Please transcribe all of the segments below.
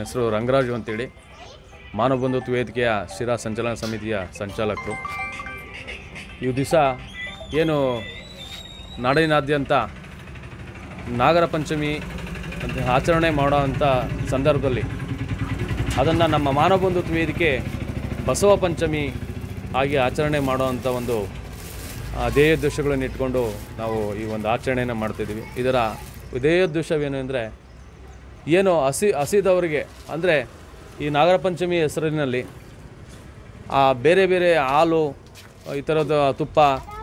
ಹೆಸರು ರಂಗರಾಜು ಅಂತೇಳಿ ಮಾನವ ಬಂಧುತ್ವ ವೇದಿಕೆಯ ಶಿರಾ ಸಂಚಲನ ಸಮಿತಿಯ ಸಂಚಾಲಕರು ಈ ದಿವಸ ಏನು ನಾಡಿನಾದ್ಯಂತ ನಾಗರ ಪಂಚಮಿ ಅಂತ ಆಚರಣೆ ಮಾಡೋ ಅಂಥ ಸಂದರ್ಭದಲ್ಲಿ ಅದನ್ನು ನಮ್ಮ ಮಾನವ ಬಂಧುತ್ವ ವೇದಿಕೆ ಬಸವ ಪಂಚಮಿ ಆಗಿ ಆಚರಣೆ ಮಾಡೋವಂಥ ಒಂದು ಆ, ಧ್ಯೇಯೋದ್ದೇಶಗಳನ್ನು ಇಟ್ಕೊಂಡು ನಾವು ಈ ಒಂದು ಆಚರಣೆಯನ್ನು ಮಾಡ್ತಿದ್ದೀವಿ ಇದರ ಧ್ಯೇಯೋದ್ದೇಶವೇನು ಅಂದರೆ ಏನು ಹಸಿ ಹಸಿದವರಿಗೆ ಅಂದರೆ ಈ ನಾಗರ ಪಂಚಮಿ ಹೆಸರಿನಲ್ಲಿ ಆ ಬೇರೆ ಬೇರೆ ಹಾಲು ಈ ಥರದ ತುಪ್ಪ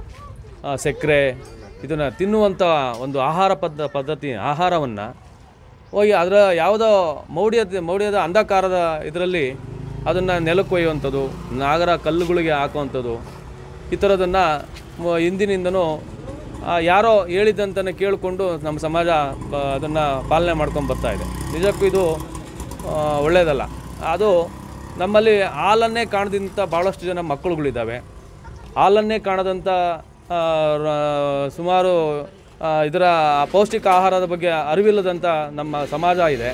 ಆ, ಸಕ್ಕರೆ ಇದನ್ನು ತಿನ್ನುವಂಥ ಒಂದು ಆಹಾರ ಪದ್ಧ ಪದ್ಧತಿ ಆಹಾರವನ್ನು ಹೋಗಿ ಅದರ ಯಾವುದೋ ಮೌಢ್ಯದ ಮೌಢ್ಯದ ಅಂಧಕಾರದ ಇದರಲ್ಲಿ ಅದನ್ನು ನೆಲಕ್ಕೆ ಒಯ್ಯುವಂಥದ್ದು ನಾಗರ ಕಲ್ಲುಗಳಿಗೆ ಹಾಕುವಂಥದ್ದು ಈ ಥರದನ್ನು ಹಿಂದಿನಿಂದನೂ ಆ, ಯಾರೋ ಹೇಳಿದ್ದಂತನೇ ಕೇಳಿಕೊಂಡು ನಮ್ಮ ಸಮಾಜ ಅದನ್ನು ಪಾಲನೆ ಮಾಡ್ಕೊಂಡು ಬರ್ತಾ ಇದೆ ನಿಜಕ್ಕೂ ಇದು ಆ, ಒಳ್ಳೆಯದಲ್ಲ ಅದು ನಮ್ಮಲ್ಲಿ ಹಾಲನ್ನೇ ಕಾಣದಂಥ ಭಾಳಷ್ಟು ಜನ ಮಕ್ಕಳುಗಳಿದ್ದಾವೆ ಹಾಲನ್ನೇ ಕಾಣದಂಥ ಆ, ರ- ಸುಮಾರು ಆ, ಇದರ ಪೌಷ್ಟಿಕ ಆಹಾರದ ಬಗ್ಗೆ ಅರಿವಿಲ್ಲದಂಥ ನಮ್ಮ ಸಮಾಜ ಇದೆ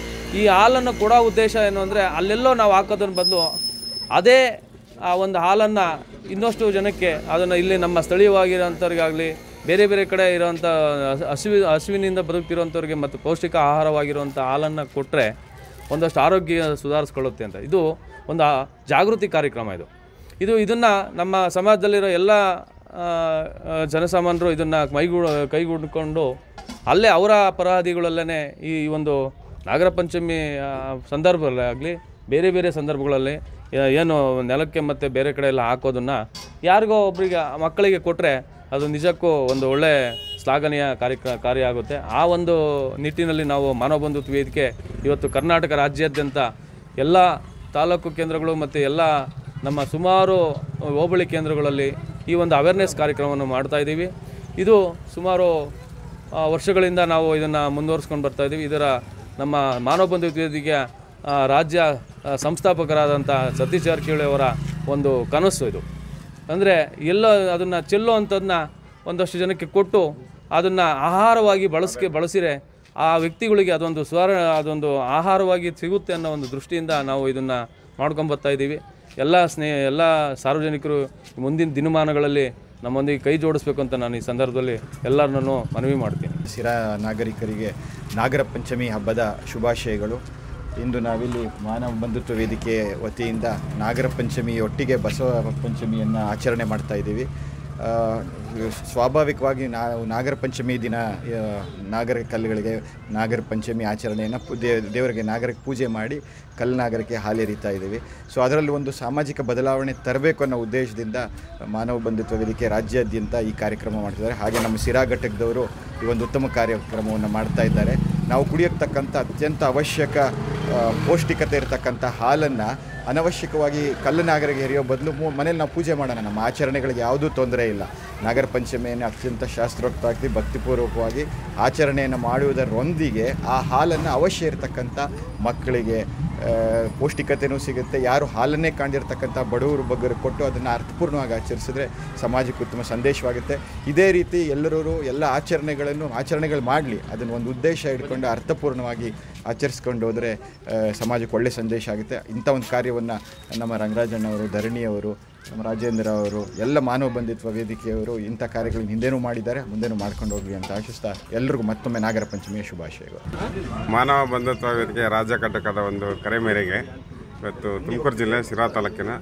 ಈ ಹಾಲನ್ನು ಕೊಡೋ ಉದ್ದೇಶ ಏನು ಅಂದರೆ ಅಲ್ಲೆಲ್ಲೋ ನಾವು ಹಾಕೋದ್ರ ಬದಲು ಅದೇ ಆ ಒಂದು ಹಾಲನ್ನು ಇನ್ನಷ್ಟು ಜನಕ್ಕೆ ಅದನ್ನು ಇಲ್ಲಿ ನಮ್ಮ ಸ್ಥಳೀಯವಾಗಿರೋಂಥವ್ರಿಗಾಗಲಿ ಬೇರೆ ಬೇರೆ ಕಡೆ ಇರೋವಂಥ ಹಸಿವಿ ಹಸುವಿನಿಂದ ಬದುಕ್ತಿರೋಂಥವ್ರಿಗೆ ಮತ್ತು ಪೌಷ್ಟಿಕ ಆಹಾರವಾಗಿರುವಂಥ ಹಾಲನ್ನು ಕೊಟ್ಟರೆ ಒಂದಷ್ಟು ಆರೋಗ್ಯ ಸುಧಾರಿಸ್ಕೊಳ್ಳುತ್ತೆ ಅಂತ ಇದು ಒಂದು ಆ ಜಾಗೃತಿ ಕಾರ್ಯಕ್ರಮ ಇದು ಇದು ಇದನ್ನು ನಮ್ಮ ಸಮಾಜದಲ್ಲಿರೋ ಎಲ್ಲ ಆ, ಆ, ಜನಸಾಮಾನ್ಯರು ಇದನ್ನು ಮೈಗೂ ಕೈಗೂಡಿಕೊಂಡು ಅಲ್ಲೇ ಅವರ ಅಪರಾಧಿಗಳಲ್ಲೇ ಈ ಒಂದು ನಾಗರ ಪಂಚಮಿ ಆ, ಸಂದರ್ಭದಲ್ಲಿ ಆಗಲಿ ಬೇರೆ ಬೇರೆ ಸಂದರ್ಭಗಳಲ್ಲಿ ಆ, ಏನು ನೆಲಕ್ಕೆ ಮತ್ತು ಬೇರೆ ಕಡೆ ಎಲ್ಲ ಹಾಕೋದನ್ನು ಯಾರಿಗೋ ಒಬ್ಬರಿಗೆ ಮಕ್ಕಳಿಗೆ ಕೊಟ್ಟರೆ ಅದು ನಿಜಕ್ಕೂ ಒಂದು ಒಳ್ಳೆ ಶ್ಲಾಘನೀಯ ಕಾರ್ಯಕ್ರ ಕಾರ್ಯ ಆಗುತ್ತೆ ಆ ಒಂದು ನಿಟ್ಟಿನಲ್ಲಿ ನಾವು ಮಾನವ ಬಂಧುತ್ವ ವೇದಿಕೆ ಇವತ್ತು ಕರ್ನಾಟಕ ರಾಜ್ಯಾದ್ಯಂತ ಎಲ್ಲ ತಾಲೂಕು ಕೇಂದ್ರಗಳು ಮತ್ತು ಎಲ್ಲ ನಮ್ಮ ಸುಮಾರು ಹೋಬಳಿ ಕೇಂದ್ರಗಳಲ್ಲಿ ಈ ಒಂದು ಅವೇರ್ನೆಸ್ ಕಾರ್ಯಕ್ರಮವನ್ನು ಮಾಡ್ತಾ ಇದ್ದೀವಿ ಇದು ಸುಮಾರು ಆ, ವರ್ಷಗಳಿಂದ ನಾವು ಇದನ್ನು ಮುಂದುವರಿಸ್ಕೊಂಡು ಬರ್ತಾ ಇದ್ದೀವಿ ಇದರ ನಮ್ಮ ಮಾನವ ಬಂಧುತ್ವ ವೇದಿಕೆಯ ಆ, ರಾಜ್ಯ ಆ, ಸಂಸ್ಥಾಪಕರಾದಂಥ ಸತೀಶ್ ಜಾರಕಿಹೊಳಿ ಅವರ ಒಂದು ಕನಸು ಇದು ಅಂದರೆ ಎಲ್ಲ ಅದನ್ನು ಚೆಲ್ಲೋ ಅಂಥದ್ದನ್ನ ಒಂದಷ್ಟು ಜನಕ್ಕೆ ಕೊಟ್ಟು ಅದನ್ನು ಆಹಾರವಾಗಿ ಬಳಸ್ಕೆ ಬಳಸಿರೆ ಆ ವ್ಯಕ್ತಿಗಳಿಗೆ ಅದೊಂದು ಸುಧಾರ ಅದೊಂದು ಆಹಾರವಾಗಿ ಸಿಗುತ್ತೆ ಅನ್ನೋ ಒಂದು ದೃಷ್ಟಿಯಿಂದ ನಾವು ಇದನ್ನು ಮಾಡ್ಕೊಂಬರ್ತಾ ಇದ್ದೀವಿ ಎಲ್ಲ ಸ್ನೇಹ ಎಲ್ಲ ಸಾರ್ವಜನಿಕರು ಮುಂದಿನ ದಿನಮಾನಗಳಲ್ಲಿ ನಮ್ಮೊಂದಿಗೆ ಕೈ ಜೋಡಿಸ್ಬೇಕು ಅಂತ ನಾನು ಈ ಸಂದರ್ಭದಲ್ಲಿ ಎಲ್ಲರನ್ನೂ ಮನವಿ ಮಾಡ್ತೀನಿ ಸಿರಾ ನಾಗರಿಕರಿಗೆ ನಾಗರ ಪಂಚಮಿ ಹಬ್ಬದ ಶುಭಾಶಯಗಳು ಇಂದು ನಾವಿಲ್ಲಿ ಮಾನವ ಬಂಧುತ್ವ ವೇದಿಕೆ ವತಿಯಿಂದ ನಾಗರ ಪಂಚಮಿ ಒಟ್ಟಿಗೆ ಬಸವ ಪಂಚಮಿಯನ್ನು ಆಚರಣೆ ಮಾಡ್ತಾ ಇದ್ದೀವಿ ಆ, ಸ್ವಾಭಾವಿಕವಾಗಿ ನಾವು ನಾಗರ ಪಂಚಮಿ ದಿನ ಆ, ನಾಗರ ಕಲ್ಲುಗಳಿಗೆ ನಾಗರ ಪಂಚಮಿ ಆಚರಣೆಯನ್ನು ಪು- ದೇ- ದೇವರಿಗೆ ನಾಗರಕ್ಕೆ ಪೂಜೆ ಮಾಡಿ ಕಲ್ಲು ನಾಗರಕ್ಕೆ ಹಾಲೆರಿತಾ ಇದ್ದೀವಿ ಸೊ ಅದರಲ್ಲಿ ಒಂದು ಸಾಮಾಜಿಕ ಬದಲಾವಣೆ ತರಬೇಕು ಅನ್ನೋ ಉದ್ದೇಶದಿಂದ ಮಾನವ ಬಂಧುತ್ವ ವೇದಿಕೆ ರಾಜ್ಯಾದ್ಯಂತ ಈ ಕಾರ್ಯಕ್ರಮ ಮಾಡ್ತಿದ್ದಾರೆ ಹಾಗೆ ನಮ್ಮ ಸಿರಾ ಘಟಕದವರು ಈ ಒಂದು ಉತ್ತಮ ಕಾರ್ಯಕ್ರಮವನ್ನು ಮಾಡ್ತಾ ಇದ್ದಾರೆ ನಾವು ಕುಡಿಯತಕ್ಕಂಥ ಅತ್ಯಂತ ಅವಶ್ಯಕ ಆ, ಪೌಷ್ಟಿಕತೆ ಇರತಕ್ಕಂಥ ಹಾಲನ್ನು ಅನವಶ್ಯಕವಾಗಿ ಕಲ್ಲು ನಾಗರಿಗೆ ಎರೆಯೋ ಬದಲು ಮನೇಲಿ ನಾವು ಪೂಜೆ ಮಾಡೋಣ ನಮ್ಮ ಆಚರಣೆಗಳಿಗೆ ಯಾವುದೂ ತೊಂದರೆ ಇಲ್ಲ ನಾಗರ ಪಂಚಮಿಯನ್ನು ಅತ್ಯಂತ ಶಾಸ್ತ್ರೋಕ್ತವಾಗಿ ಭಕ್ತಿಪೂರ್ವಕವಾಗಿ ಆಚರಣೆಯನ್ನು ಮಾಡುವುದರೊಂದಿಗೆ ಆ ಹಾಲನ್ನು ಅವಶ್ಯ ಇರತಕ್ಕಂಥ ಮಕ್ಕಳಿಗೆ ಆ, ಪೌಷ್ಟಿಕತೆಯೂ ಸಿಗುತ್ತೆ ಯಾರು ಹಾಲನ್ನೇ ಕಾಣಿರ್ತಕ್ಕಂಥ ಬಡವರು ಬಗ್ಗರು ಕೊಟ್ಟು ಅದನ್ನು ಅರ್ಥಪೂರ್ಣವಾಗಿ ಆಚರಿಸಿದ್ರೆ ಸಮಾಜಕ್ಕೆ ಉತ್ತಮ ಸಂದೇಶವಾಗುತ್ತೆ ಇದೇ ರೀತಿ ಎಲ್ಲರೂ ಎಲ್ಲ ಆಚರಣೆಗಳನ್ನು ಆಚರಣೆಗಳು ಮಾಡಲಿ ಅದನ್ನು ಒಂದು ಉದ್ದೇಶ ಇಟ್ಕೊಂಡು ಅರ್ಥಪೂರ್ಣವಾಗಿ ಆಚರಿಸ್ಕೊಂಡು ಹೋದರೆ ಆ, ಸಮಾಜಕ್ಕೆ ಒಳ್ಳೆಯ ಸಂದೇಶ ಆಗುತ್ತೆ ಇಂಥ ಒಂದು ಕಾರ್ಯವನ್ನು ನಮ್ಮ ರಂಗರಾಜಣ್ಣವರು ಧರಣಿಯವರು ನಮ್ಮ ರಾಜೇಂದ್ರ ಅವರು ಎಲ್ಲ ಮಾನವ ಬಂಧಿತ್ವ ವೇದಿಕೆಯವರು ಇಂಥ ಕಾರ್ಯಗಳನ್ನು ಹಿಂದೆನೂ ಮಾಡಿದ್ದಾರೆ ಮುಂದೆನೂ ಮಾಡ್ಕೊಂಡು ಹೋಗಲಿ ಅಂತ ಆಶಿಸ್ತಾ ಎಲ್ರಿಗೂ ಮತ್ತೊಮ್ಮೆ ನಾಗರ ಪಂಚಮಿಯ ಶುಭಾಶಯಗಳು ಮಾನವ ಬಂಧುತ್ವ ವೇದಿಕೆ ರಾಜ್ಯ ಘಟಕದ ಒಂದು ಕರೆ ಮೇರೆಗೆ ಇವತ್ತು ತುಮಕೂರು ಜಿಲ್ಲೆ ಶಿರಾ ತಾಲೂಕಿನ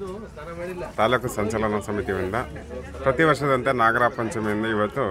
ತಾಲೂಕು ಸಂಚಲನ ಸಮಿತಿಯಿಂದ ಪ್ರತಿ ವರ್ಷದಂತೆ ನಾಗರ ಪಂಚಮಿಯಿಂದ ಇವತ್ತು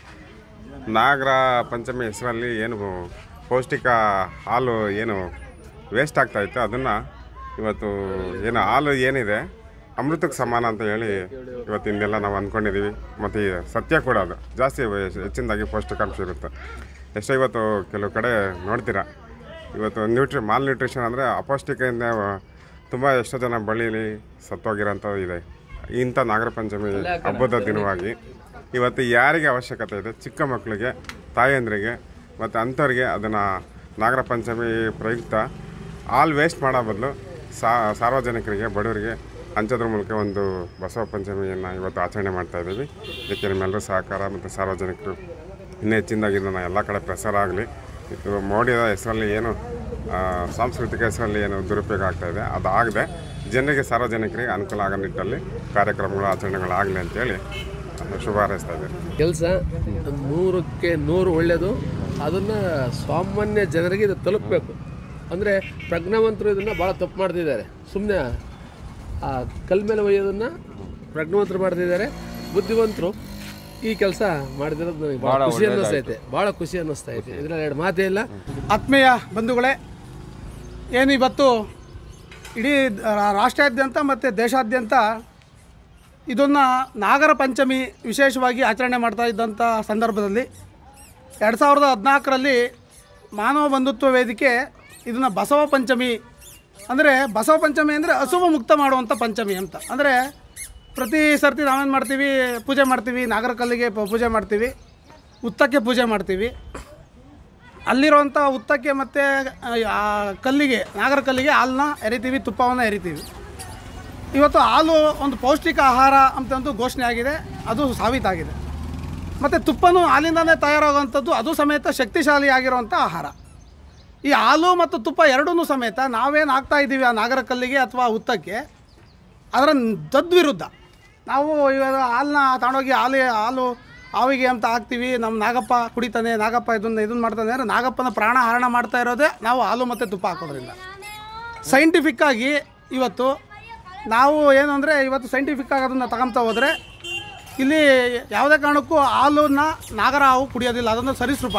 ನಾಗರ ಪಂಚಮಿ ಹೆಸರಲ್ಲಿ ಏನು ಪೌಷ್ಟಿಕ ಹಾಲು ಏನು ವೇಸ್ಟ್ ಆಗ್ತಾ ಇತ್ತು ಅದನ್ನು ಇವತ್ತು ಏನು ಹಾಲು ಏನಿದೆ ಅಮೃತಕ್ಕೆ ಸಮಾನ ಅಂತ ಹೇಳಿ ಇವತ್ತಿಂದೆಲ್ಲ ನಾವು ಅಂದ್ಕೊಂಡಿದ್ದೀವಿ ಮತ್ತು ಈ ಸತ್ಯ ಕೂಡ ಅದು ಜಾಸ್ತಿ ಹೆಚ್ಚಿನದಾಗಿ ಪೌಷ್ಟಿಕಾಂಶ ಇರುತ್ತೆ ಎಷ್ಟೋ ಇವತ್ತು ಕೆಲವು ಕಡೆ ನೋಡ್ತೀರಾ ಇವತ್ತು ನ್ಯೂಟ್ರಿ ಮಾಲ್ ನ್ಯೂಟ್ರಿಷನ್ ಅಂದರೆ ಅಪೌಷ್ಟಿಕೆಯಿಂದ ತುಂಬ ಎಷ್ಟೋ ಜನ ಬಳಿಲಿ ಸತ್ತೋಗಿರೋಂಥದ್ದು ಇದೆ ಇಂಥ ನಾಗರ ಪಂಚಮಿ ಹಬ್ಬದ ದಿನವಾಗಿ ಇವತ್ತು ಯಾರಿಗೆ ಅವಶ್ಯಕತೆ ಇದೆ ಚಿಕ್ಕ ಮಕ್ಕಳಿಗೆ ತಾಯಂದ್ರಿಗೆ ಮತ್ತು ಅಂಥವ್ರಿಗೆ ಅದನ್ನು ನಾಗರ ಪಂಚಮಿ ಪ್ರಯುಕ್ತ ಹಾಲು ವೇಸ್ಟ್ ಮಾಡೋ ಬದಲು ಸಾ ಸಾರ್ವಜನಿಕರಿಗೆ ಬಡವರಿಗೆ ಹಂಚೋದ್ರ ಮೂಲಕ ಒಂದು ಬಸವ ಪಂಚಮಿಯನ್ನು ಇವತ್ತು ಆಚರಣೆ ಮಾಡ್ತಾ ಇದ್ದೀವಿ ಇದಕ್ಕೆ ನಿಮ್ಮೆಲ್ಲರ ಸಹಕಾರ ಮತ್ತು ಸಾರ್ವಜನಿಕರು ಇನ್ನೂ ಹೆಚ್ಚಿನದಾಗಿ ಇದನ್ನು ಎಲ್ಲ ಕಡೆ ಪ್ರಸಾರ ಆಗಲಿ ಇದು ಮೋಡಿಯ ಹೆಸರಲ್ಲಿ ಏನು ಆ, ಸಾಂಸ್ಕೃತಿಕ ಹೆಸರಲ್ಲಿ ಏನು ದುರುಪಯೋಗ ಆಗ್ತಾ ಇದೆ ಅದು ಆಗದೆ ಜನರಿಗೆ ಸಾರ್ವಜನಿಕರಿಗೆ ಅನುಕೂಲ ಆಗೋ ನಿಟ್ಟಲ್ಲಿ ಕಾರ್ಯಕ್ರಮಗಳು ಆಚರಣೆಗಳಾಗಲಿ ಅಂತೇಳಿ ನಾನು ಶುಭ ಹಾರೈಸ್ತಾ ಇದ್ದೇನೆ ಕೆಲಸ ನೂರಕ್ಕೆ ನೂರು ಒಳ್ಳೆಯದು ಅದನ್ನು ಸಾಮಾನ್ಯ ಜನರಿಗೆ ಇದು ತಲುಪಬೇಕು ಅಂದರೆ ಪ್ರಜ್ಞಾವಂತರು ಇದನ್ನು ಭಾಳ ತಪ್ಪು ಮಾಡ್ತಿದ್ದಾರೆ ಸುಮ್ಮನೆ ಆ ಕಲ್ ಮೇಲೆ ಒಯ್ಯೋದನ್ನು ಪ್ರಜ್ಞಾವಂತರು ಮಾಡ್ತಿದ್ದಾರೆ ಬುದ್ಧಿವಂತರು ಈ ಕೆಲಸ ಮಾಡಿದಿರೋದು ನನಗೆ ಭಾಳ ಖುಷಿ ಅನ್ನಿಸ್ತೈತೆ ಭಾಳ ಖುಷಿ ಅನ್ನಿಸ್ತಾ ಐತೆ ಇದರಲ್ಲಿ ಎರಡು ಮಾತೇ ಇಲ್ಲ ಆತ್ಮೀಯ ಬಂಧುಗಳೇ ಏನು ಇವತ್ತು ಇಡೀ ರಾ- ರಾಷ್ಟ್ರಾದ್ಯಂತ ಮತ್ತು ದೇಶಾದ್ಯಂತ ಇದನ್ನು ನಾಗರ ಪಂಚಮಿ ವಿಶೇಷವಾಗಿ ಆಚರಣೆ ಮಾಡ್ತಾ ಇದ್ದಂಥ ಸಂದರ್ಭದಲ್ಲಿ ಎರಡು ಸಾವಿರದ ಹದಿನಾಲ್ಕರಲ್ಲಿ ಮಾನವ ಬಂಧುತ್ವ ವೇದಿಕೆ ಇದನ್ನು ಬಸವ ಪಂಚಮಿ ಅಂದರೆ ಬಸವ ಪಂಚಮಿ ಅಂದರೆ ಅಶುಭ ಮುಕ್ತ ಮಾಡುವಂಥ ಪಂಚಮಿ ಅಂತ ಅಂದರೆ ಪ್ರತಿ ಸರ್ತಿ ನಾವೇನು ಮಾಡ್ತೀವಿ ಪೂಜೆ ಮಾಡ್ತೀವಿ ನಾಗರ ಕಲ್ಲಿಗೆ ಪ- ಪೂಜೆ ಮಾಡ್ತೀವಿ ಉತ್ತಕ್ಕೆ ಪೂಜೆ ಮಾಡ್ತೀವಿ ಅಲ್ಲಿರುವಂಥ ಉತ್ತಕ್ಕೆ ಮತ್ತು ಆ ಕಲ್ಲಿಗೆ ನಾಗರ ಕಲ್ಲಿಗೆ ಹಾಲನ್ನ ಎರಿತೀವಿ ತುಪ್ಪವನ್ನು ಎರಿತೀವಿ ಇವತ್ತು ಹಾಲು ಒಂದು ಪೌಷ್ಟಿಕ ಆಹಾರ ಅಂತಂದು ಘೋಷಣೆ ಆಗಿದೆ ಅದು ಸಾಬೀತಾಗಿದೆ ಮತ್ತು ತುಪ್ಪನೂ ಹಾಲಿಂದನೇ ತಯಾರಾಗುವಂಥದ್ದು ಅದು ಸಮೇತ ಶಕ್ತಿಶಾಲಿ ಆಗಿರುವಂಥ ಆಹಾರ ಈ ಹಾಲು ಮತ್ತು ತುಪ್ಪ ಎರಡೂ ಸಮೇತ ನಾವೇನು ಹಾಕ್ತಾ ಇದ್ದೀವಿ ಆ ನಾಗರ ಕಲ್ಲಿಗೆ ಅಥವಾ ಉತ್ತಕ್ಕೆ ಅದರ ತದ್ವಿರುದ್ಧ ನಾವು ಇವಾಗ ಹಾಲನ್ನ ತಗೊಂಡೋಗಿ ಹಾಲು ಹಾಲು ಹಾವಿಗೆ ಅಂತ ಹಾಕ್ತೀವಿ ನಮ್ಮ ನಾಗಪ್ಪ ಕುಡಿತಾನೆ ನಾಗಪ್ಪ ಇದನ್ನು ಇದನ್ನು ಮಾಡ್ತಾನೆ ಅಂದರೆ ನಾಗಪ್ಪನ ಪ್ರಾಣ ಹರಣ ಮಾಡ್ತಾ ಇರೋದೇ ನಾವು ಹಾಲು ಮತ್ತು ತುಪ್ಪ ಹಾಕೋದ್ರಿಂದ ಸೈಂಟಿಫಿಕ್ಕಾಗಿ ಇವತ್ತು ನಾವು ಏನು ಅಂದರೆ ಇವತ್ತು ಸೈಂಟಿಫಿಕ್ ಆಗಿ ಅದನ್ನು ತಗೊಂತ ಹೋದರೆ ಇಲ್ಲಿ ಯಾವುದೇ ಕಾರಣಕ್ಕೂ ಹಾಲನ್ನ ನಾಗರ ಹಾವು ಕುಡಿಯೋದಿಲ್ಲ ಅದೊಂದು ಸರೀಸೃಪ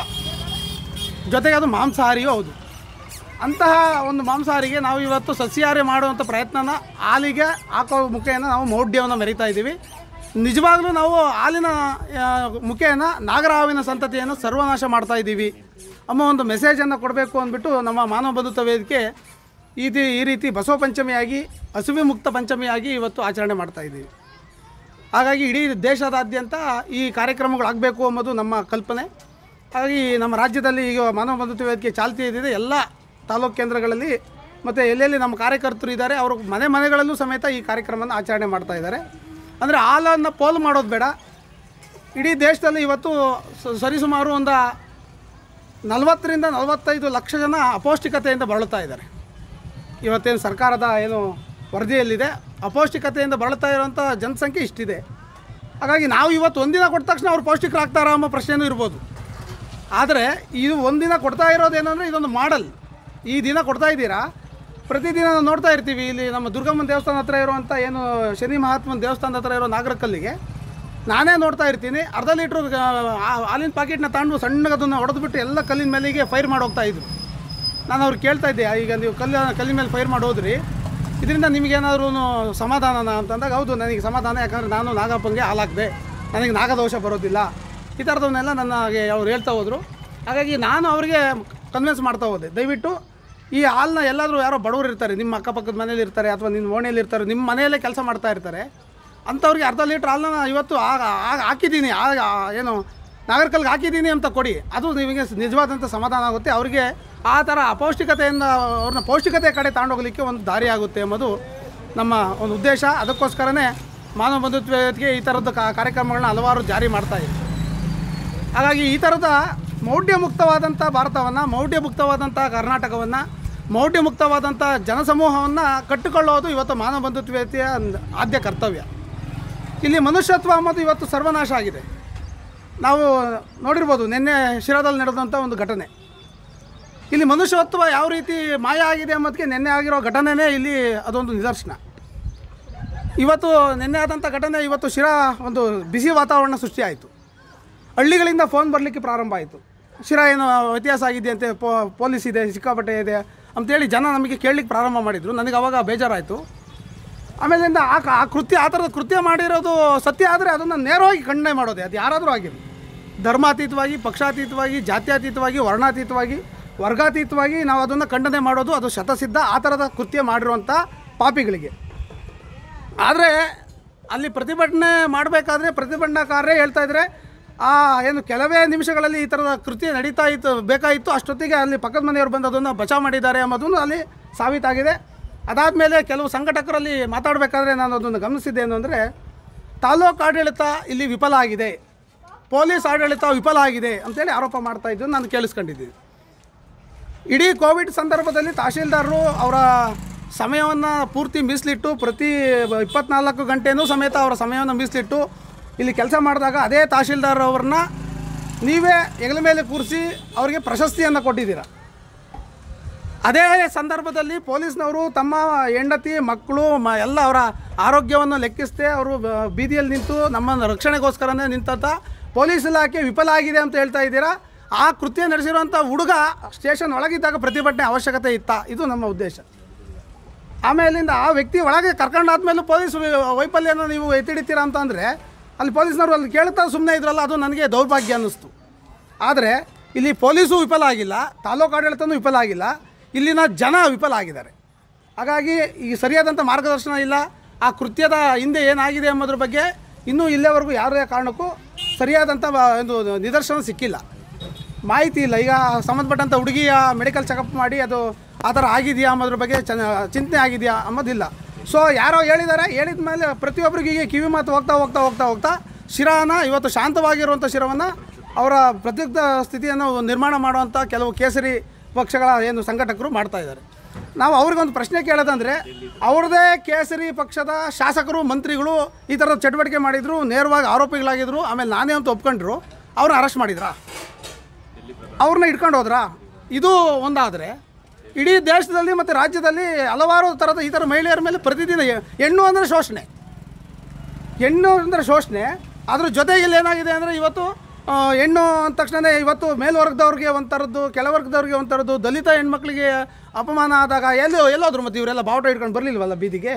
ಜೊತೆಗೆ ಅದು ಮಾಂಸಾಹಾರಿಯೂ ಹೌದು ಅಂತಹ ಒಂದು ಮಾಂಸಾಹಾರಿಗೆ ನಾವು ಇವತ್ತು ಸಸ್ಯಾಹಾರಿ ಮಾಡುವಂಥ ಪ್ರಯತ್ನನ ಹಾಲಿಗೆ ಹಾಕೋ ಮುಖೇನ ನಾವು ಮೌಢ್ಯವನ್ನು ಮೆರಿತಾ ಇದ್ದೀವಿ ನಿಜವಾಗ್ಲೂ ನಾವು ಹಾಲಿನ ಆ, ಮುಖೇನ ನಾಗರ ಹಾವಿನ ಸಂತತಿಯನ್ನು ಸರ್ವನಾಶ ಮಾಡ್ತಾ ಇದ್ದೀವಿ ಅನ್ನೋ ಒಂದು ಮೆಸೇಜನ್ನು ಕೊಡಬೇಕು ಅಂದ್ಬಿಟ್ಟು ನಮ್ಮ ಮಾನವ ಬಂಧುತ್ವ ವೇದಿಕೆ ಈ ತಿ- ಈ ರೀತಿ ಬಸವ ಪಂಚಮಿಯಾಗಿ ಹಸುವೆ ಮುಕ್ತ ಪಂಚಮಿಯಾಗಿ ಇವತ್ತು ಆಚರಣೆ ಮಾಡ್ತಾ ಇದ್ದೀವಿ ಹಾಗಾಗಿ ಇಡೀ ದೇಶದಾದ್ಯಂತ ಈ ಕಾರ್ಯಕ್ರಮಗಳಾಗಬೇಕು ಎಂಬುದು ನಮ್ಮ ಕಲ್ಪನೆ ಹಾಗಾಗಿ ನಮ್ಮ ರಾಜ್ಯದಲ್ಲಿ ಈಗ ಮಾನವ ಬಂಧುತ್ವ ವೇದಿಕೆ ಚಾಲ್ತಿ ಇದ್ದಿದೆ ಎಲ್ಲ ತಾಲೂಕು ಕೇಂದ್ರಗಳಲ್ಲಿ ಮತ್ತು ಎಲ್ಲೆಲ್ಲಿ ನಮ್ಮ ಕಾರ್ಯಕರ್ತರು ಇದ್ದಾರೆ ಅವರು ಮನೆ ಮನೆಗಳಲ್ಲೂ ಸಮೇತ ಈ ಕಾರ್ಯಕ್ರಮನ ಆಚರಣೆ ಮಾಡ್ತಾ ಇದ್ದಾರೆ ಅಂದರೆ ಹಾಲನ್ನು ಪೋಲು ಮಾಡೋದು ಬೇಡ ಇಡೀ ದೇಶದಲ್ಲಿ ಇವತ್ತು ಸ- ಸರಿಸುಮಾರು ಒಂದು ನಲವತ್ತರಿಂದ ನಲವತ್ತೈದು ಲಕ್ಷ ಜನ ಅಪೌಷ್ಟಿಕತೆಯಿಂದ ಬಳಲ್ತಾ ಇದ್ದಾರೆ ಇವತ್ತೇನು ಸರ್ಕಾರದ ಏನು ವರದಿಯಲ್ಲಿದೆ ಅಪೌಷ್ಟಿಕತೆಯಿಂದ ಬಳಲ್ತಾ ಇರುವಂಥ ಜನಸಂಖ್ಯೆ ಇಷ್ಟಿದೆ ಹಾಗಾಗಿ ನಾವು ಇವತ್ತು ಒಂದಿನ ಕೊಟ್ಟ ತಕ್ಷಣ ಅವ್ರು ಪೌಷ್ಟಿಕರಾಗ್ತಾರಾ ಅನ್ನೋ ಪ್ರಶ್ನೆಯೂ ಇರ್ಬೋದು ಆದರೆ ಇದು ಒಂದಿನ ಕೊಡ್ತಾ ಇರೋದೇನೆಂದರೆ ಇದೊಂದು ಮಾಡಲ್ ಈ ದಿನ ಕೊಡ್ತಾ ಇದ್ದೀರಾ ಪ್ರತಿದಿನ ನಾವು ನೋಡ್ತಾ ಇರ್ತೀವಿ ಇಲ್ಲಿ ನಮ್ಮ ದುರ್ಗಮ್ಮನ ದೇವಸ್ಥಾನ ಹತ್ರ ಇರುವಂಥ ಏನು ಶನಿ ಮಹಾತ್ಮನ ದೇವಸ್ಥಾನದ ಹತ್ರ ಇರೋ ನಾಗರಕಲ್ಲಿಗೆ ನಾನೇ ನೋಡ್ತಾ ಇರ್ತೀನಿ ಅರ್ಧ ಲೀಟ್ರ್ ಹಾಲಿನ ಪ್ಯಾಕೆಟ್ನ ತಗೊಂಡು ಸಣ್ಣಗದನ್ನು ಹೊಡೆದ್ಬಿಟ್ಟು ಎಲ್ಲ ಕಲ್ಲಿನ ಮೇಲೆಗೆ ಫೈರ್ ಮಾಡಿ ಹೋಗ್ತಾ ಇದ್ರು ನಾನು ಅವ್ರು ಕೇಳ್ತಾ ಇದ್ದೆ ಈಗ ನೀವು ಕಲ್ಲು ಕಲ್ಲಿನ ಮೇಲೆ ಫೈರ್ ಮಾಡಿ ಹೋದ್ರಿ ಇದರಿಂದ ನಿಮಗೇನಾದ್ರೂ ಸಮಾಧಾನನ ಅಂತಂದಾಗ ಹೌದು ನನಗೆ ಸಮಾಧಾನ ಯಾಕಂದರೆ ನಾನು ನಾಗಪ್ಪನಿಗೆ ಹಾಲಾಕ್ದೆ ನನಗೆ ನಾಗದೋಷ ಬರೋದಿಲ್ಲ ಈ ಥರದವನ್ನೆಲ್ಲ ನನಗೆ ಅವ್ರು ಹೇಳ್ತಾ ಹೋದರು ಹಾಗಾಗಿ ನಾನು ಅವರಿಗೆ ಕನ್ವಿನ್ಸ್ ಮಾಡ್ತಾ ಹೋದೆ ದಯವಿಟ್ಟು ಈ ಹಾಲನ್ನ ಎಲ್ಲಾದರೂ ಯಾರೋ ಬಡವರು ಇರ್ತಾರೆ ನಿಮ್ಮ ಅಕ್ಕಪಕ್ಕದ ಮನೇಲಿ ಇರ್ತಾರೆ ಅಥವಾ ನಿಮ್ಮ ಓಣೆಯಲ್ಲಿ ಇರ್ತಾರೆ ನಿಮ್ಮ ಮನೆಯಲ್ಲೇ ಕೆಲಸ ಮಾಡ್ತಾ ಇರ್ತಾರೆ ಅಂಥವ್ರಿಗೆ ಅರ್ಧ ಲೀಟ್ರ್ ಹಾಲನ್ನ ಇವತ್ತು ಆಗ ಆಗ ಹಾಕಿದ್ದೀನಿ ಆಗ ಏನು ನಾಗರಿಕಲ್ಗೆ ಹಾಕಿದ್ದೀನಿ ಅಂತ ಕೊಡಿ ಅದು ನಿಮಗೆ ನಿಜವಾದಂಥ ಸಮಾಧಾನ ಆಗುತ್ತೆ ಅವರಿಗೆ ಆ ಥರ ಅಪೌಷ್ಟಿಕತೆಯಿಂದ ಅವ್ರನ್ನ ಪೌಷ್ಟಿಕತೆ ಕಡೆ ತಗೊಂಡೋಗ್ಲಿಕ್ಕೆ ಒಂದು ದಾರಿ ಆಗುತ್ತೆ ಎಂಬುದು ನಮ್ಮ ಒಂದು ಉದ್ದೇಶ ಅದಕ್ಕೋಸ್ಕರನೇ ಮಾನವ ಬಂಧುತ್ವ ವೇದಿಕೆ ಈ ಥರದ ಕಾ- ಕಾರ್ಯಕ್ರಮಗಳನ್ನ ಹಲವಾರು ಜಾರಿ ಮಾಡ್ತಾ ಇದೆ ಹಾಗಾಗಿ ಈ ಥರದ ಮೌಢ್ಯ ಮುಕ್ತವಾದಂಥ ಭಾರತವನ್ನು ಮೌಢ್ಯ ಮುಕ್ತವಾದಂಥ ಕರ್ನಾಟಕವನ್ನು ಮೌಢ್ಯ ಮುಕ್ತವಾದಂಥ ಜನಸಮೂಹವನ್ನು ಕಟ್ಟಿಕೊಳ್ಳೋದು ಇವತ್ತು ಮಾನವ ಬಂಧುತ್ವ ವೇದಿಕೆಯ ಒಂದು ಆದ್ಯ ಕರ್ತವ್ಯ ಇಲ್ಲಿ ಮನುಷ್ಯತ್ವ ಅನ್ನೋದು ಇವತ್ತು ಸರ್ವನಾಶ ಆಗಿದೆ ನಾವು ನೋಡಿರ್ಬೋದು ನಿನ್ನೆ ಶಿರಾದಲ್ಲಿ ನಡೆದಂಥ ಒಂದು ಘಟನೆ ಇಲ್ಲಿ ಮನುಷ್ಯತ್ವ ಯಾವ ರೀತಿ ಮಾಯ ಆಗಿದೆ ಅನ್ನೋದಕ್ಕೆ ನಿನ್ನೆ ಆಗಿರೋ ಘಟನೆನೇ ಇಲ್ಲಿ ಅದೊಂದು ನಿದರ್ಶನ ಇವತ್ತು ನಿನ್ನೆ ಆದಂಥ ಘಟನೆ ಇವತ್ತು ಶಿರಾ ಒಂದು ಬಿಸಿ ವಾತಾವರಣ ಸೃಷ್ಟಿಯಾಯಿತು ಹಳ್ಳಿಗಳಿಂದ ಫೋನ್ ಬರಲಿಕ್ಕೆ ಪ್ರಾರಂಭ ಆಯಿತು ಶಿರಾ ಏನು ವ್ಯತ್ಯಾಸ ಆಗಿದೆಯಂತೆ ಪೋ ಪೊಲೀಸ್ ಇದೆ ಸಿಕ್ಕಾಪಟ್ಟೆ ಇದೆ ಅಂತೇಳಿ ಜನ ನಮಗೆ ಕೇಳಲಿಕ್ಕೆ ಪ್ರಾರಂಭ ಮಾಡಿದರು ನನಗೆ ಅವಾಗ ಬೇಜಾರಾಯಿತು ಆಮೇಲಿಂದ ಆ ಕ- ಆ ಕೃತ್ಯ ಆ ಥರದ ಕೃತ್ಯ ಮಾಡಿರೋದು ಸತ್ಯ ಆದರೆ ಅದನ್ನು ನೇರವಾಗಿ ಖಂಡನೆ ಮಾಡೋದೆ ಅದು ಯಾರಾದರೂ ಆಗಿರಲಿ ಧರ್ಮಾತೀತವಾಗಿ ಪಕ್ಷಾತೀತವಾಗಿ ಜಾತ್ಯತೀತವಾಗಿ ವರ್ಣಾತೀತವಾಗಿ ವರ್ಗಾತೀತವಾಗಿ ನಾವು ಅದನ್ನು ಖಂಡನೆ ಮಾಡೋದು ಅದು ಶತಸಿದ್ಧ ಆ ಥರದ ಕೃತ್ಯ ಮಾಡಿರುವಂಥ ಪಾಪಿಗಳಿಗೆ ಆದರೆ ಅಲ್ಲಿ ಪ್ರತಿಭಟನೆ ಮಾಡಬೇಕಾದ್ರೆ ಪ್ರತಿಭಟನಾಕಾರರೇ ಹೇಳ್ತಾ ಇದ್ದಾರೆ ಆ ಏನು ಕೆಲವೇ ನಿಮಿಷಗಳಲ್ಲಿ ಈ ಥರದ ಕೃತ್ಯ ನಡೀತಾ ಇತ್ತು ಬೇಕಾಯಿತು ಅಷ್ಟೊತ್ತಿಗೆ ಅಲ್ಲಿ ಪಕ್ಕದ ಮನೆಯವರು ಬಂದು ಅದನ್ನು ಬಚಾವ್ ಮಾಡಿದ್ದಾರೆ ಅನ್ನೋದನ್ನು ಅಲ್ಲಿ ಸಾಬೀತಾಗಿದೆ ಅದಾದಮೇಲೆ ಕೆಲವು ಸಂಘಟಕರಲ್ಲಿ ಮಾತಾಡಬೇಕಾದ್ರೆ ನಾನು ಅದನ್ನು ಗಮನಿಸಿದ್ದೇನು ಅಂದರೆ ತಾಲೂಕು ಆಡಳಿತ ಇಲ್ಲಿ ವಿಫಲ ಆಗಿದೆ ಪೊಲೀಸ್ ಆಡಳಿತ ವಿಫಲ ಆಗಿದೆ ಅಂತೇಳಿ ಆರೋಪ ಮಾಡ್ತಾ ಇದ್ದು ನಾನು ಕೇಳಿಸ್ಕೊಂಡಿದ್ದೀನಿ ಇಡೀ ಕೋವಿಡ್ ಸಂದರ್ಭದಲ್ಲಿ ತಹಶೀಲ್ದಾರರು ಅವರ ಸಮಯವನ್ನು ಪೂರ್ತಿ ಮೀಸಲಿಟ್ಟು ಪ್ರತಿ ಇಪ್ಪತ್ನಾಲ್ಕು ಗಂಟೆನೂ ಸಮೇತ ಅವರ ಸಮಯವನ್ನು ಮೀಸಲಿಟ್ಟು ಇಲ್ಲಿ ಕೆಲಸ ಮಾಡಿದಾಗ ಅದೇ ತಹಶೀಲ್ದಾರ್ ಅವ್ರನ್ನ ನೀವೇ ಹೆಗಲ ಮೇಲೆ ಕೂರಿಸಿ ಅವರಿಗೆ ಪ್ರಶಸ್ತಿಯನ್ನು ಕೊಟ್ಟಿದ್ದೀರಾ ಅದೇ ಸಂದರ್ಭದಲ್ಲಿ ಪೊಲೀಸ್ನವರು ತಮ್ಮ ಹೆಂಡತಿ ಮಕ್ಕಳು ಮ ಎಲ್ಲ ಅವರ ಆರೋಗ್ಯವನ್ನು ಲೆಕ್ಕಿಸದೆ ಅವರು ಬ- ಬೀದಿಯಲ್ಲಿ ನಿಂತು ನಮ್ಮ ರಕ್ಷಣೆಗೋಸ್ಕರನೇ ನಿಂತಂಥ ಪೊಲೀಸ್ ಇಲಾಖೆ ವಿಫಲ ಆಗಿದೆ ಅಂತ ಹೇಳ್ತಾ ಇದ್ದೀರಾ ಆ ಕೃತ್ಯ ನಡೆಸಿರುವಂಥ ಹುಡುಗ ಸ್ಟೇಷನ್ ಒಳಗಿದ್ದಾಗ ಪ್ರತಿಭಟನೆ ಅವಶ್ಯಕತೆ ಇತ್ತಾ ಇದು ನಮ್ಮ ಉದ್ದೇಶ ಆಮೇಲಿಂದ ಆ ವ್ಯಕ್ತಿ ಒಳಗೆ ಕರ್ಕೊಂಡಾದ್ಮೇಲೆ ಪೊಲೀಸ್ ವಿ- ವೈಫಲ್ಯನ ನೀವು ಎತ್ತಿಡಿತೀರಾ ಅಂತಂದರೆ ಅಲ್ಲಿ ಪೊಲೀಸ್ನವರು ಅಲ್ಲಿ ಕೇಳ್ತಾ ಸುಮ್ಮನೆ ಇದ್ರಲ್ಲ ಅದು ನನಗೆ ದೌರ್ಭಾಗ್ಯ ಅನ್ನಿಸ್ತು ಆದರೆ ಇಲ್ಲಿ ಪೊಲೀಸು ವಿಫಲ ಆಗಿಲ್ಲ ತಾಲೂಕು ಆಡಳಿತನೂ ವಿಫಲ ಆಗಿಲ್ಲ ಇಲ್ಲಿನ ಜನ ವಿಫಲ ಆಗಿದ್ದಾರೆ ಹಾಗಾಗಿ ಈ ಸರಿಯಾದಂಥ ಮಾರ್ಗದರ್ಶನ ಇಲ್ಲ ಆ ಕೃತ್ಯದ ಹಿಂದೆ ಏನಾಗಿದೆ ಎಂಬುದ್ರ ಬಗ್ಗೆ ಇನ್ನೂ ಇಲ್ಲಿವರೆಗೂ ಯಾವುದೇ ಕಾರಣಕ್ಕೂ ಸರಿಯಾದಂಥ ಬ- ಒಂದು ನಿದರ್ಶನ ಸಿಕ್ಕಿಲ್ಲ ಮಾಹಿತಿ ಇಲ್ಲ ಈಗ ಸಂಬಂಧಪಟ್ಟಂಥ ಹುಡುಗಿಯ ಮೆಡಿಕಲ್ ಚೆಕಪ್ ಮಾಡಿ ಅದು ಆ ಥರ ಆಗಿದೆಯಾ ಅನ್ನೋದ್ರ ಬಗ್ಗೆ ಚೆನ್ನ ಚಿಂತನೆ ಆಗಿದೆಯಾ ಅನ್ನೋದಿಲ್ಲ ಸೊ ಯಾರೋ ಹೇಳಿದ್ದಾರೆ ಹೇಳಿದ ಮೇಲೆ ಪ್ರತಿಯೊಬ್ಬರಿಗೆ ಈಗ ಕಿವಿ ಮಾತು ಹೋಗ್ತಾ ಹೋಗ್ತಾ ಹೋಗ್ತಾ ಹೋಗ್ತಾ ಶಿರಾನ ಇವತ್ತು ಶಾಂತವಾಗಿರುವಂಥ ಶಿರವನ್ನು ಅವರ ಪ್ರತ್ಯುಕ್ತ ಸ್ಥಿತಿಯನ್ನು ನಿರ್ಮಾಣ ಮಾಡುವಂಥ ಕೆಲವು ಕೇಸರಿ ಪಕ್ಷಗಳ ಏನು ಸಂಘಟಕರು ಮಾಡ್ತಾ ಇದ್ದಾರೆ ನಾವು ಅವ್ರಿಗೊಂದು ಪ್ರಶ್ನೆ ಕೇಳೋದಂದರೆ ಅವ್ರದ್ದೇ ಕೇಸರಿ ಪಕ್ಷದ ಶಾಸಕರು ಮಂತ್ರಿಗಳು ಈ ಥರದ ಚಟುವಟಿಕೆ ಮಾಡಿದ್ರು ನೇರವಾಗಿ ಆರೋಪಿಗಳಾಗಿದ್ದರು ಆಮೇಲೆ ನಾನೇ ಅಂತ ಒಪ್ಕೊಂಡ್ರು ಅವ್ರನ್ನ ಅರೆಸ್ಟ್ ಮಾಡಿದ್ರಾ ಅವ್ರನ್ನ ಇಟ್ಕೊಂಡು ಹೋದ್ರಾ ಇದು ಒಂದಾದರೆ ಇಡೀ ದೇಶದಲ್ಲಿ ಮತ್ತು ರಾಜ್ಯದಲ್ಲಿ ಹಲವಾರು ಥರದ ಈ ಥರ ಮಹಿಳೆಯರ ಮೇಲೆ ಪ್ರತಿದಿನ ಹೆ- ಹೆಣ್ಣು ಅಂದರೆ ಶೋಷಣೆ ಹೆಣ್ಣು ಅಂದರೆ ಶೋಷಣೆ ಅದ್ರ ಜೊತೆಗೆ ಇಲ್ಲಿ ಏನಾಗಿದೆ ಅಂದರೆ ಇವತ್ತು ಆ, ಹೆಣ್ಣು ಅಂದ ತಕ್ಷಣ ಇವತ್ತು ಮೇಲ್ವರ್ಗದವ್ರಿಗೆ ಒಂಥರದ್ದು ಕೆಳವರ್ಗದವ್ರಿಗೆ ಒಂಥರದ್ದು ದಲಿತ ಹೆಣ್ಮಕ್ಳಿಗೆ ಅಪಮಾನ ಆದಾಗ ಎಲ್ಲೋ ಎಲ್ಲೋದ್ರು ಮತ್ತು ಇವರೆಲ್ಲ ಬಾವುಟ ಇಟ್ಕೊಂಡು ಬರಲಿಲ್ವಲ್ಲ ಬೀದಿಗೆ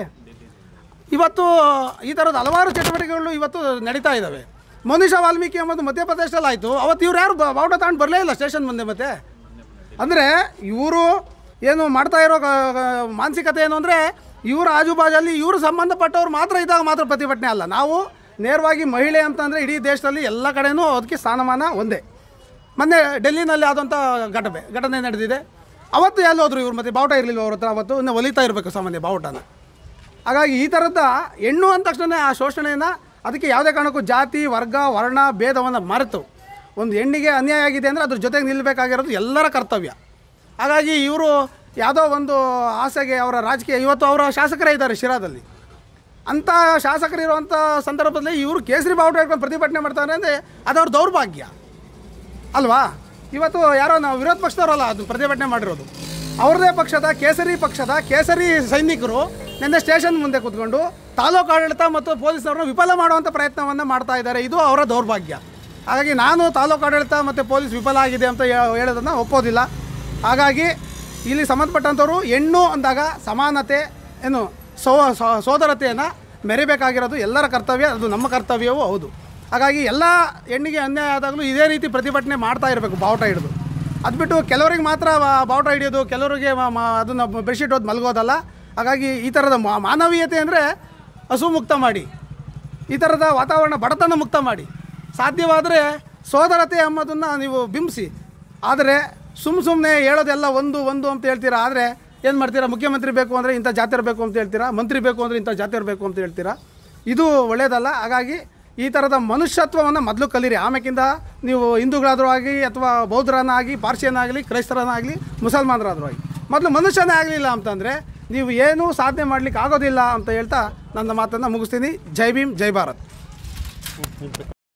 ಇವತ್ತು ಈ ಥರದ ಹಲವಾರು ಚಟುವಟಿಕೆಗಳು ಇವತ್ತು ನಡೀತಾ ಇದ್ದಾವೆ ಮನುಷ್ಯ ವಾಲ್ಮೀಕಿ ಎಂಬುದು ಮಧ್ಯಪ್ರದೇಶದಲ್ಲಿ ಆಯಿತು ಅವತ್ತು ಇವ್ರು ಯಾರು ಬ- ಬಾವುಟ ತಗೊಂಡು ಬರಲೇ ಇಲ್ಲ ಸ್ಟೇಷನ್ ಮುಂದೆ ಮತ್ತೆ ಅಂದರೆ ಇವರು ಏನು ಮಾಡ್ತಾ ಇರೋ ಗ- ಗ- ಮಾನಸಿಕತೆ ಏನು ಅಂದರೆ ಇವ್ರ ಆಜುಬಾಜಲ್ಲಿ ಇವರು ಸಂಬಂಧಪಟ್ಟವ್ರು ಮಾತ್ರ ಇದ್ದಾಗ ಮಾತ್ರ ಪ್ರತಿಭಟನೆ ಅಲ್ಲ ನಾವು ನೇರವಾಗಿ ಮಹಿಳೆ ಅಂತಂದರೆ ಇಡೀ ದೇಶದಲ್ಲಿ ಎಲ್ಲ ಕಡೆನೂ ಅದಕ್ಕೆ ಸ್ಥಾನಮಾನ ಒಂದೇ ಮೊನ್ನೆ ಡೆಲ್ಲಿನಲ್ಲಿ ಆದಂಥ ಘಟನೆ ಘಟನೆ ನಡೆದಿದೆ ಅವತ್ತು ಎಲ್ಲಿ ಹೋದ್ರು ಇವ್ರು ಮತ್ತೆ ಬಾವುಟ ಇರಲಿಲ್ಲ ಅವ್ರ ಹತ್ರ ಅವತ್ತು ಇನ್ನು ಒಲಿತಾ ಇರಬೇಕು ಸಾಮಾನ್ಯ ಬಾವುಟನ ಹಾಗಾಗಿ ಈ ಥರದ ಹೆಣ್ಣು ಅಂದ ತಕ್ಷಣ ಆ ಶೋಷಣೆಯನ್ನು ಅದಕ್ಕೆ ಯಾವುದೇ ಕಾರಣಕ್ಕೂ ಜಾತಿ ವರ್ಗ ವರ್ಣ ಭೇದವನ್ನು ಮರೆತು ಒಂದು ಹೆಣ್ಣಿಗೆ ಅನ್ಯಾಯ ಆಗಿದೆ ಅಂದರೆ ಅದ್ರ ಜೊತೆಗೆ ನಿಲ್ಲಬೇಕಾಗಿರೋದು ಎಲ್ಲರ ಕರ್ತವ್ಯ ಹಾಗಾಗಿ ಇವರು ಯಾವುದೋ ಒಂದು ಆಸೆಗೆ ಅವರ ರಾಜಕೀಯ ಇವತ್ತು ಅವರ ಶಾಸಕರೇ ಇದ್ದಾರೆ ಶಿರಾದಲ್ಲಿ ಅಂಥ ಶಾಸಕರಿರುವಂಥ ಸಂದರ್ಭದಲ್ಲಿ ಇವರು ಕೇಸರಿ ಬಾವುಟ ಇಟ್ಕೊಂಡು ಪ್ರತಿಭಟನೆ ಮಾಡ್ತಾರೆ ಅಂದರೆ ಅದು ಅವ್ರ ದೌರ್ಭಾಗ್ಯ ಅಲ್ವಾ ಇವತ್ತು ಯಾರೋ ನಾವು ವಿರೋಧ ಪಕ್ಷದವರಲ್ಲ ಅದು ಪ್ರತಿಭಟನೆ ಮಾಡಿರೋದು ಅವ್ರದೇ ಪಕ್ಷದ ಕೇಸರಿ ಪಕ್ಷದ ಕೇಸರಿ ಸೈನಿಕರು ನಿನ್ನೆ ಸ್ಟೇಷನ್ ಮುಂದೆ ಕೂತ್ಕೊಂಡು ತಾಲೂಕು ಆಡಳಿತ ಮತ್ತು ಪೊಲೀಸರನ್ನು ವಿಫಲ ಮಾಡುವಂಥ ಪ್ರಯತ್ನವನ್ನು ಮಾಡ್ತಾ ಇದ್ದಾರೆ ಇದು ಅವರ ದೌರ್ಭಾಗ್ಯ ಹಾಗಾಗಿ ನಾನು ತಾಲೂಕು ಆಡಳಿತ ಮತ್ತು ಪೊಲೀಸ್ ವಿಫಲ ಆಗಿದೆ ಅಂತ ಹೇ- ಹೇಳೋದನ್ನು ಒಪ್ಪೋದಿಲ್ಲ ಹಾಗಾಗಿ ಇಲ್ಲಿ ಸಂಬಂಧಪಟ್ಟಂಥವ್ರು ಹೆಣ್ಣು ಅಂದಾಗ ಸಮಾನತೆ ಏನು ಸೋ ಸೋ- ಸೋದರತೆಯನ್ನು ಮೆರಿಬೇಕಾಗಿರೋದು ಎಲ್ಲರ ಕರ್ತವ್ಯ ಅದು ನಮ್ಮ ಕರ್ತವ್ಯವೂ ಹೌದು ಹಾಗಾಗಿ ಎಲ್ಲ ಹೆಣ್ಣಿಗೆ ಅನ್ಯಾಯ ಆದಾಗಲೂ ಇದೇ ರೀತಿ ಪ್ರತಿಭಟನೆ ಮಾಡ್ತಾ ಇರಬೇಕು ಬಾವುಟ ಹಿಡಿದು ಅದು ಬಿಟ್ಟು ಕೆಲವರಿಗೆ ಮಾತ್ರ ಬಾ- ಬಾವುಟ ಹಿಡಿಯೋದು ಕೆಲವರಿಗೆ ಮ- ಮ- ಅದನ್ನು ಬೆಡ್ಶೀಟ್ ಓದಿ ಮಲಗೋದಲ್ಲ ಹಾಗಾಗಿ ಈ ಥರದ ಮಾ- ಮಾನವೀಯತೆ ಅಂದರೆ ಹಸು ಮುಕ್ತ ಮಾಡಿ ಈ ಥರದ ವಾತಾವರಣ ಬಡತನ ಮುಕ್ತ ಮಾಡಿ ಸಾಧ್ಯವಾದರೆ ಸೋದರತೆ ಎಂಬುದನ್ನು ನೀವು ಬಿಂಬಿಸಿ ಆದರೆ ಸುಮ್ಮ ಸುಮ್ಮನೆ ಹೇಳೋದೆಲ್ಲ ಒಂದು ಒಂದು ಅಂತ ಹೇಳ್ತೀರಾ ಆದರೆ ಏನು ಮಾಡ್ತೀರಾ ಮುಖ್ಯಮಂತ್ರಿ ಬೇಕು ಅಂದರೆ ಇಂಥ ಜಾತಿಯರು ಬೇಕು ಅಂತ ಹೇಳ್ತೀರಾ ಮಂತ್ರಿ ಬೇಕು ಅಂದರೆ ಇಂಥ ಜಾತಿಯರು ಬೇಕು ಅಂತ ಹೇಳ್ತೀರಾ ಇದು ಒಳ್ಳೆಯದಲ್ಲ ಹಾಗಾಗಿ ಈ ಥರದ ಮನುಷ್ಯತ್ವವನ್ನು ಮೊದಲು ಕಲೀರಿ ಆಮೇಕಿಂದ ನೀವು ಹಿಂದೂಗಳಾದರೂ ಆಗಿ ಅಥವಾ ಬೌದ್ಧರನ್ನಾಗಿ ಪಾರ್ಸಿಯನ್ನಾಗಲಿ ಕ್ರೈಸ್ತರನ್ನಾಗಲಿ ಮುಸಲ್ಮಾನರಾದರೂ ಆಗಿ ಮೊದಲು ಮನುಷ್ಯನೇ ಆಗಲಿಲ್ಲ ಅಂತಂದರೆ ನೀವು ಏನೂ ಸಾಧನೆ ಮಾಡಲಿಕ್ಕೆ ಆಗೋದಿಲ್ಲ ಅಂತ ಹೇಳ್ತಾ ನನ್ನ ಮಾತನ್ನು ಮುಗಿಸ್ತೀನಿ ಜೈ ಭೀಮ್ ಜೈ ಭಾರತ್